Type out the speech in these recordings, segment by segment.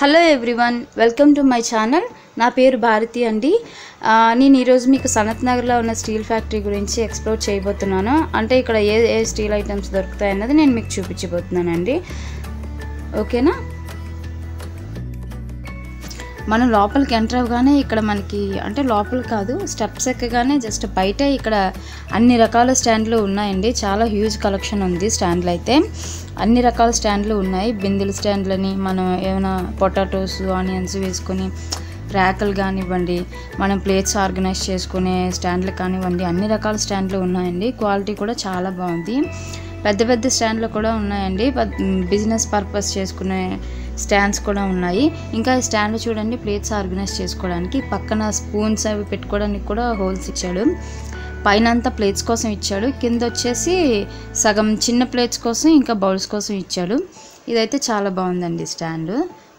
hello everyone welcome to my channel నా పేరు భారతి అండి ఆ, నేను ఈరోజు మీకు సనత్ నగర్లో ఉన్న స్టీల్ ఫ్యాక్టరీ గురించి ఎక్స్ప్లోర్ చేయబోతున్నాను అంటే ఇక్కడ ఏ ఏ స్టీల్ ఐటమ్స్ దొరుకుతాయి అన్నది నేను మీకు చూపించబోతున్నానండి ఓకేనా మనం లోపలికి ఎంటర్ అవ్వగానే ఇక్కడ మనకి అంటే లోపల కాదు స్టెప్స్ ఎక్కగానే జస్ట్ బయట ఇక్కడ అన్ని రకాల స్టాండ్లు ఉన్నాయండి చాలా హ్యూజ్ కలెక్షన్ ఉంది స్టాండ్లు అయితే అన్ని రకాల స్టాండ్లు ఉన్నాయి బిందెల స్టాండ్లని మనం ఏమైనా పొటాటోస్ ఆనియన్స్ వేసుకొని ర్యాకులు కానివ్వండి మనం ప్లేట్స్ ఆర్గనైజ్ చేసుకునే స్టాండ్లు కానివ్వండి అన్ని రకాల స్టాండ్లు ఉన్నాయండి క్వాలిటీ కూడా చాలా బాగుంది పెద్ద పెద్ద స్టాండ్లు కూడా ఉన్నాయండి బిజినెస్ పర్పస్ చేసుకునే స్టాండ్స్ కూడా ఉన్నాయి ఇంకా ఈ స్టాండ్ చూడండి ప్లేట్స్ ఆర్గనైజ్ చేసుకోవడానికి పక్కన స్పూన్స్ అవి పెట్టుకోవడానికి కూడా హోల్స్ ఇచ్చాడు పైన అంతా ప్లేట్స్ కోసం ఇచ్చాడు కింద వచ్చేసి సగం చిన్న ప్లేట్స్ కోసం ఇంకా బౌల్స్ కోసం ఇచ్చాడు ఇదైతే చాలా బాగుందండి స్టాండ్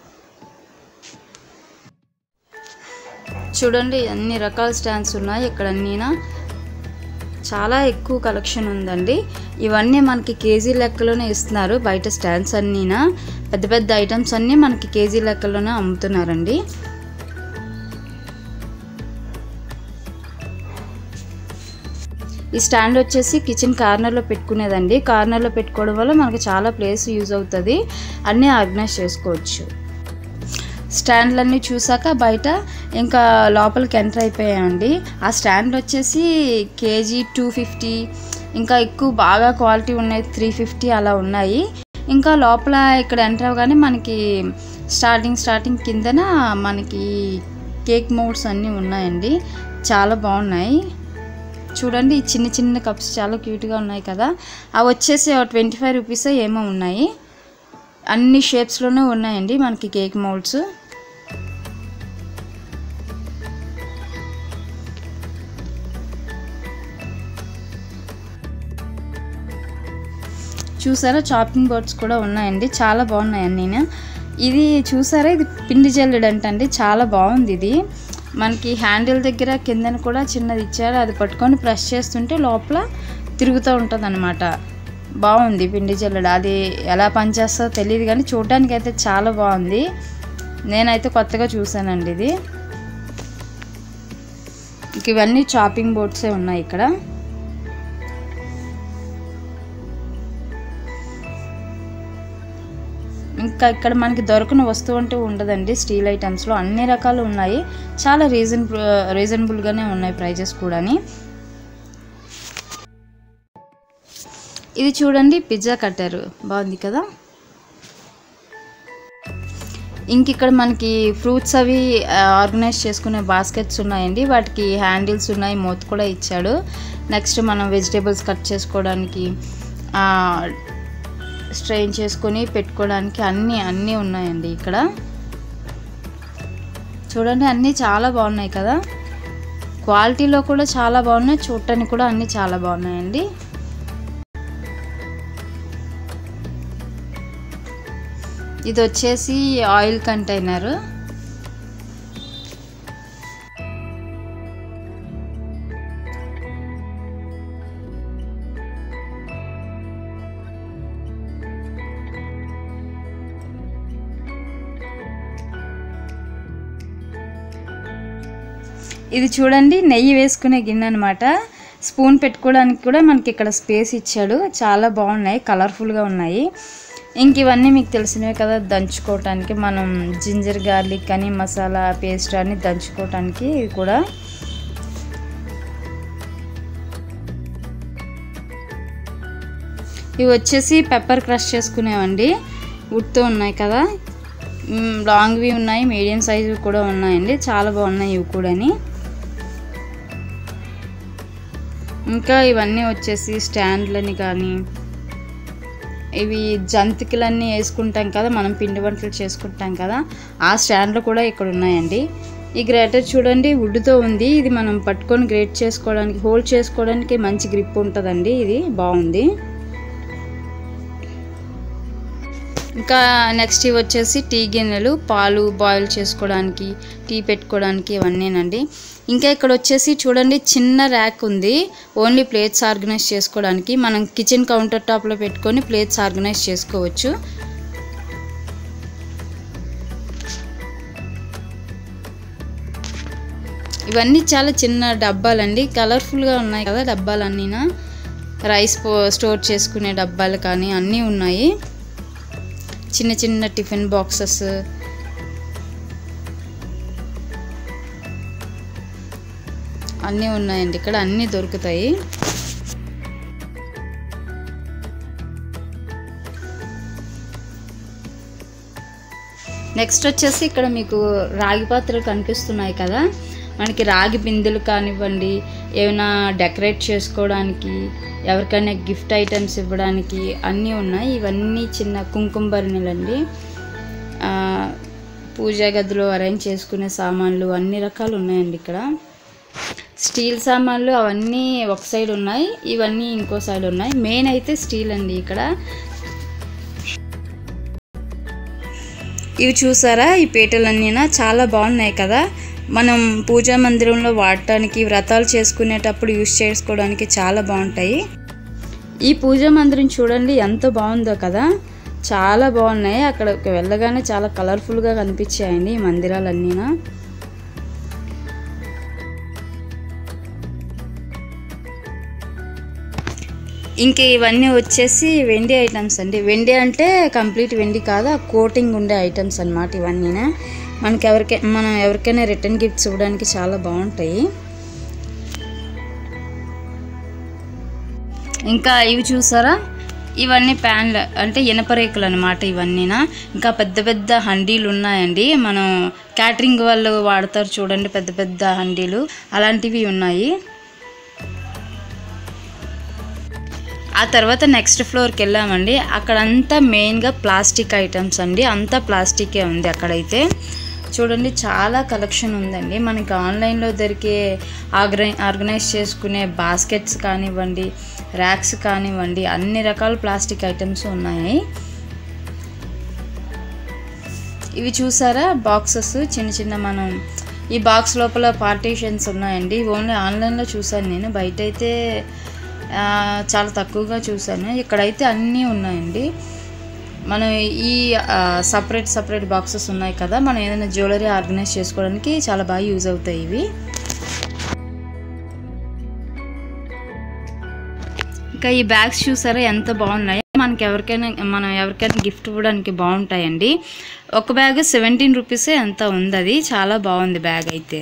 చూడండి అన్ని రకాల స్టాండ్స్ ఉన్నాయి ఇక్కడ అన్నీనా చాలా ఎక్కువ కలెక్షన్ ఉందండి ఇవన్నీ మనకి కేజీ లెక్కలోనే ఇస్తున్నారు బయట స్టాండ్స్ అన్నీనా పెద్ద పెద్ద ఐటమ్స్ అన్నీ మనకి కేజీ లెక్కలోనే అమ్ముతున్నారండి ఈ స్టాండ్ వచ్చేసి కిచెన్ కార్నర్లో పెట్టుకునేదండి కార్నర్లో పెట్టుకోవడం వల్ల మనకి చాలా ప్లేస్ యూజ్ అవుతుంది అన్నీ ఆర్గనైజ్ చేసుకోవచ్చు స్టాండ్లన్నీ చూసాక బయట ఇంకా లోపలికి ఎంటర్ అయిపోయామండి ఆ స్టాండ్ వచ్చేసి కేజీ టూ ఫిఫ్టీ ఇంకా ఎక్కువ బాగా క్వాలిటీ ఉన్నాయి త్రీ ఫిఫ్టీ అలా ఉన్నాయి ఇంకా లోపల ఇక్కడ ఎంటర్ అవ్వగానే మనకి స్టార్టింగ్ స్టార్టింగ్ కిందన మనకి కేక్ మోడ్స్ అన్నీ ఉన్నాయండి చాలా బాగున్నాయి చూడండి ఈ చిన్న చిన్న కప్స్ చాలా క్యూట్గా ఉన్నాయి కదా అవి వచ్చేసి ట్వంటీ ఫైవ్ రూపీస్ ఏమో ఉన్నాయి అన్ని షేప్స్లోనే ఉన్నాయండి మనకి కేక్ మోల్డ్స్ చూసారా చాపింగ్ బోర్డ్స్ కూడా ఉన్నాయండి చాలా బాగున్నాయి అన్నీ ఇది చూసారా ఇది పిండి జల్లెడు అంటండి చాలా బాగుంది ఇది మనకి హ్యాండిల్ దగ్గర కిందన కూడా చిన్నది ఇచ్చారు అది పట్టుకొని ప్రెస్ చేస్తుంటే లోపల తిరుగుతూ ఉంటుంది అనమాట బాగుంది పిండి జల్లెడు అది ఎలా పనిచేస్తుందో తెలియదు కానీ చూడడానికి అయితే చాలా బాగుంది నేనైతే కొత్తగా చూసానండి ఇది ఇంక ఇవన్నీ చాపింగ్ బోర్డ్సే ఉన్నాయి ఇక్కడ ఇంకా ఇక్కడ మనకి దొరకని వస్తువు అంటూ ఉండదండి స్టీల్ ఐటమ్స్లో అన్ని రకాలు ఉన్నాయి చాలా రీజన్ రీజనబుల్గానే ఉన్నాయి ప్రైజెస్ కూడాని ఇది చూడండి పిజ్జా కట్టారు బాగుంది కదా ఇంక ఇక్కడ మనకి ఫ్రూట్స్ అవి ఆర్గనైజ్ చేసుకునే బాస్కెట్స్ ఉన్నాయండి వాటికి హ్యాండిల్స్ ఉన్నాయి మూత కూడా ఇచ్చాడు నెక్స్ట్ మనం వెజిటేబుల్స్ కట్ చేసుకోవడానికి స్ట్రెయిన్ చేసుకొని పెట్టుకోవడానికి అన్నీ అన్నీ ఉన్నాయండి ఇక్కడ చూడండి అన్నీ చాలా బాగున్నాయి కదా క్వాలిటీలో కూడా చాలా బాగున్నాయి చూడటానికి కూడా అన్నీ చాలా బాగున్నాయండి ఇది వచ్చేసి ఆయిల్ కంటైనర్ ఇది చూడండి నెయ్యి వేసుకునే గిన్నె అనమాట స్పూన్ పెట్టుకోవడానికి కూడా మనకి ఇక్కడ స్పేస్ ఇచ్చాడు చాలా బాగున్నాయి కలర్ఫుల్గా ఉన్నాయి ఇంక ఇవన్నీ మీకు తెలిసినవే కదా దంచుకోవటానికి మనం జింజర్ గార్లిక్ అని మసాలా పేస్ట్ అని దంచుకోవటానికి కూడా ఇవి వచ్చేసి పెప్పర్ క్రష్ చేసుకునేవండి వుడ్తో ఉన్నాయి కదా లాంగ్వి ఉన్నాయి మీడియం సైజు కూడా ఉన్నాయండి చాలా బాగున్నాయి ఇవి కూడాని ఇంకా ఇవన్నీ వచ్చేసి స్టాండ్లని కానీ ఇవి జంతికలన్నీ వేసుకుంటాం కదా మనం పిండి వంటలు చేసుకుంటాం కదా ఆ స్టాండ్లు కూడా ఇక్కడ ఉన్నాయండి ఈ గ్రేటర్ చూడండి వుడ్తో ఉంది ఇది మనం పట్టుకొని గ్రేట్ చేసుకోవడానికి హోల్డ్ చేసుకోవడానికి మంచి గ్రిప్ ఉంటుందండి ఇది బాగుంది ఇంకా నెక్స్ట్ ఇవి వచ్చేసి టీ గిన్నెలు పాలు బాయిల్ చేసుకోవడానికి టీ పెట్టుకోవడానికి ఇవన్నీనండి ఇంకా ఇక్కడ వచ్చేసి చూడండి చిన్న ర్యాక్ ఉంది ఓన్లీ ప్లేట్స్ ఆర్గనైజ్ చేసుకోవడానికి మనం కిచెన్ కౌంటర్ టాప్లో పెట్టుకొని ప్లేట్స్ ఆర్గనైజ్ చేసుకోవచ్చు ఇవన్నీ చాలా చిన్న డబ్బాలండి కలర్ఫుల్గా ఉన్నాయి కదా డబ్బాలు అన్నీనా రైస్ పో స్టోర్ చేసుకునే డబ్బాలు కానీ అన్నీ ఉన్నాయి చిన్న చిన్న టిఫిన్ బాక్సెస్ అన్నీ ఉన్నాయండి ఇక్కడ అన్నీ దొరుకుతాయి నెక్స్ట్ వచ్చేసి ఇక్కడ మీకు రాగి పాత్రలు కనిపిస్తున్నాయి కదా మనకి రాగి బిందెలు కానివ్వండి ఏమైనా డెకరేట్ చేసుకోవడానికి ఎవరికైనా గిఫ్ట్ ఐటమ్స్ ఇవ్వడానికి అన్నీ ఉన్నాయి ఇవన్నీ చిన్న కుంకుమ భరణిలండి ఆ, పూజా గదిలో అరేంజ్ చేసుకునే సామాన్లు అన్ని రకాలు ఉన్నాయండి ఇక్కడ స్టీల్ సామాన్లు అవన్నీ ఒక సైడ్ ఉన్నాయి ఇవన్నీ ఇంకో సైడ్ ఉన్నాయి మెయిన్ అయితే స్టీల్ అండి ఇక్కడ ఇవి చూసారా ఈ పీటలన్నీనా చాలా బాగున్నాయి కదా మనం పూజా మందిరంలో వాడటానికి వ్రతాలు చేసుకునేటప్పుడు యూస్ చేసుకోవడానికి చాలా బాగుంటాయి ఈ పూజా మందిరం చూడండి ఎంత బాగుందో కదా చాలా బాగున్నాయి అక్కడికి వెళ్ళగానే చాలా కలర్ఫుల్గా కనిపించాయండి ఈ మందిరాలన్నీనా ఇంక ఇవన్నీ వచ్చేసి వెండి ఐటమ్స్ అండి వెండి అంటే కంప్లీట్ వెండి కాదు ఆ కోటింగ్ ఉండే ఐటమ్స్ అన్నమాట ఇవన్నీనా మనకి ఎవరికై మనం ఎవరికైనా రిటర్న్ గిఫ్ట్స్ ఇవ్వడానికి చాలా బాగుంటాయి ఇంకా ఇవి చూసారా ఇవన్నీ ప్యాన్లు అంటే ఇనప రేకులు అనమాట ఇవన్నీనా ఇంకా పెద్ద పెద్ద హండీలు ఉన్నాయండి మనం క్యాటరింగ్ వాళ్ళు వాడతారు చూడండి పెద్ద పెద్ద హండీలు అలాంటివి ఉన్నాయి ఆ తర్వాత నెక్స్ట్ ఫ్లోర్కి వెళ్ళామండి అక్కడంతా మెయిన్గా ప్లాస్టిక్ ఐటమ్స్ అండి అంతా ప్లాస్టికే ఉంది అక్కడైతే చూడండి చాలా కలెక్షన్ ఉందండి మనకి ఆన్లైన్లో దొరికే ఆర్గనై ఆర్గనైజ్ చేసుకునే బాస్కెట్స్ కానివ్వండి ర్యాక్స్ కానివ్వండి అన్ని రకాల ప్లాస్టిక్ ఐటమ్స్ ఉన్నాయి ఇవి చూసారా బాక్సెస్ చిన్న చిన్న మనం ఈ బాక్స్ లోపల పార్టీషన్స్ ఉన్నాయండి ఓన్లీ ఆన్లైన్లో చూసాను నేను బయట అయితే ఆ, చాలా తక్కువగా చూసాను ఇక్కడైతే అన్నీ ఉన్నాయండి మనం ఈ సపరేట్ సపరేట్ బాక్సెస్ ఉన్నాయి కదా మనం ఏదైనా జ్యువెలరీ ఆర్గనైజ్ చేసుకోవడానికి చాలా బాగా యూజ్ అవుతాయి ఇవి ఇంకా ఈ బ్యాగ్స్ చూసారా ఎంత బాగున్నాయో మనకి ఎవరికైనా మనం ఎవరికైనా గిఫ్ట్ ఇవ్వడానికి బాగుంటాయండి ఒక బ్యాగ్ సెవెంటీన్ రూపీసే ఎంత ఉంది అది చాలా బాగుంది బ్యాగ్ అయితే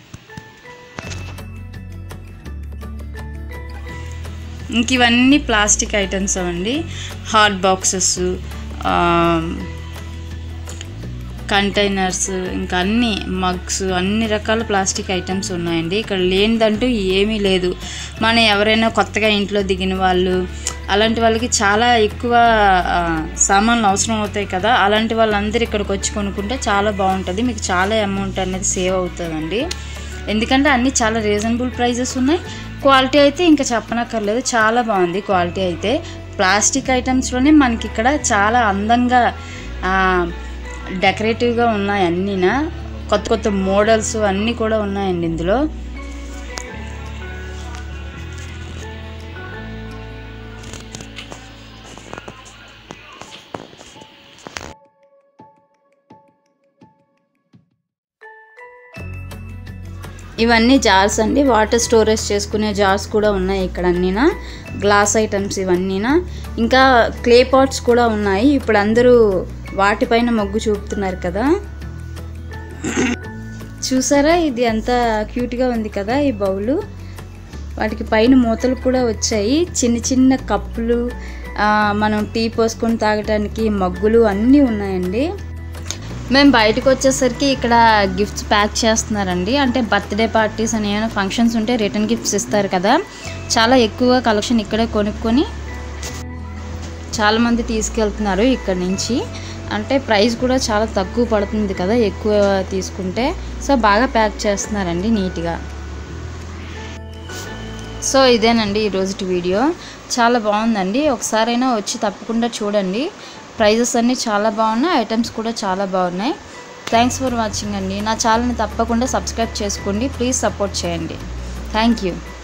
ఇంక ఇవన్నీ ప్లాస్టిక్ ఐటమ్స్ అండి హాట్ బాక్సెస్ కంటైనర్స్ ఇంకా అన్ని మగ్స్ అన్ని రకాల ప్లాస్టిక్ ఐటమ్స్ ఉన్నాయండి ఇక్కడ లేనిదంటూ ఏమీ లేదు మనం ఎవరైనా కొత్తగా ఇంట్లో దిగిన వాళ్ళు అలాంటి వాళ్ళకి చాలా ఎక్కువ ఆ, సామాన్లు అవసరం అవుతాయి కదా అలాంటి వాళ్ళందరూ ఇక్కడికి వచ్చి కొనుక్కుంటే చాలా బాగుంటుంది మీకు చాలా అమౌంట్ అనేది సేవ్ అవుతుందండి ఎందుకంటే అన్నీ చాలా రీజనబుల్ ప్రైజెస్ ఉన్నాయి క్వాలిటీ అయితే ఇంకా చెప్పనక్కర్లేదు చాలా బాగుంది క్వాలిటీ అయితే ప్లాస్టిక్ ఐటమ్స్లోనే మనకి ఇక్కడ చాలా అందంగా ఆ, డెకరేటివ్గా ఉన్నాయి అన్నీనా కొత్త కొత్త మోడల్స్ అన్నీ కూడా ఉన్నాయండి ఇందులో ఇవన్నీ జార్స్ అండి వాటర్ స్టోరేజ్ చేసుకునే జార్స్ కూడా ఉన్నాయి ఇక్కడ అన్నీనా గ్లాస్ ఐటమ్స్ ఇవన్నీనా ఇంకా క్లే పాట్స్ కూడా ఉన్నాయి ఇప్పుడు అందరూ వాటిపైన మొగ్గు చూపుతున్నారు కదా చూసారా ఇది ఎంత క్యూట్గా ఉంది కదా ఈ బౌలు వాటికి పైన మూతలు కూడా వచ్చాయి చిన్న చిన్న కప్పులు ఆ, మనం టీ పోసుకొని తాగడానికి మగ్గులు అన్నీ ఉన్నాయండి మేము బయటకు వచ్చేసరికి ఇక్కడ గిఫ్ట్స్ ప్యాక్ చేస్తున్నారండి అంటే బర్త్డే పార్టీస్ అని ఏమైనా ఫంక్షన్స్ ఉంటే రిటర్న్ గిఫ్ట్స్ ఇస్తారు కదా చాలా ఎక్కువ కలెక్షన్ ఇక్కడే కొనుక్కొని చాలామంది తీసుకెళ్తున్నారు ఇక్కడ నుంచి అంటే ప్రైస్ కూడా చాలా తక్కువ పడుతుంది కదా ఎక్కువ తీసుకుంటే సో బాగా ప్యాక్ చేస్తున్నారండి నీట్గా సో ఇదేనండి ఈరోజుటి వీడియో చాలా బాగుందండి ఒకసారైనా వచ్చి తప్పకుండా చూడండి ప్రైజెస్ అన్నీ చాలా బాగున్నాయి ఐటమ్స్ కూడా చాలా బాగున్నాయి థ్యాంక్స్ ఫర్ వాచింగ్ అండి నా ఛానల్ని తప్పకుండా సబ్స్క్రైబ్ చేసుకోండి ప్లీజ్ సపోర్ట్ చేయండి థ్యాంక్ యూ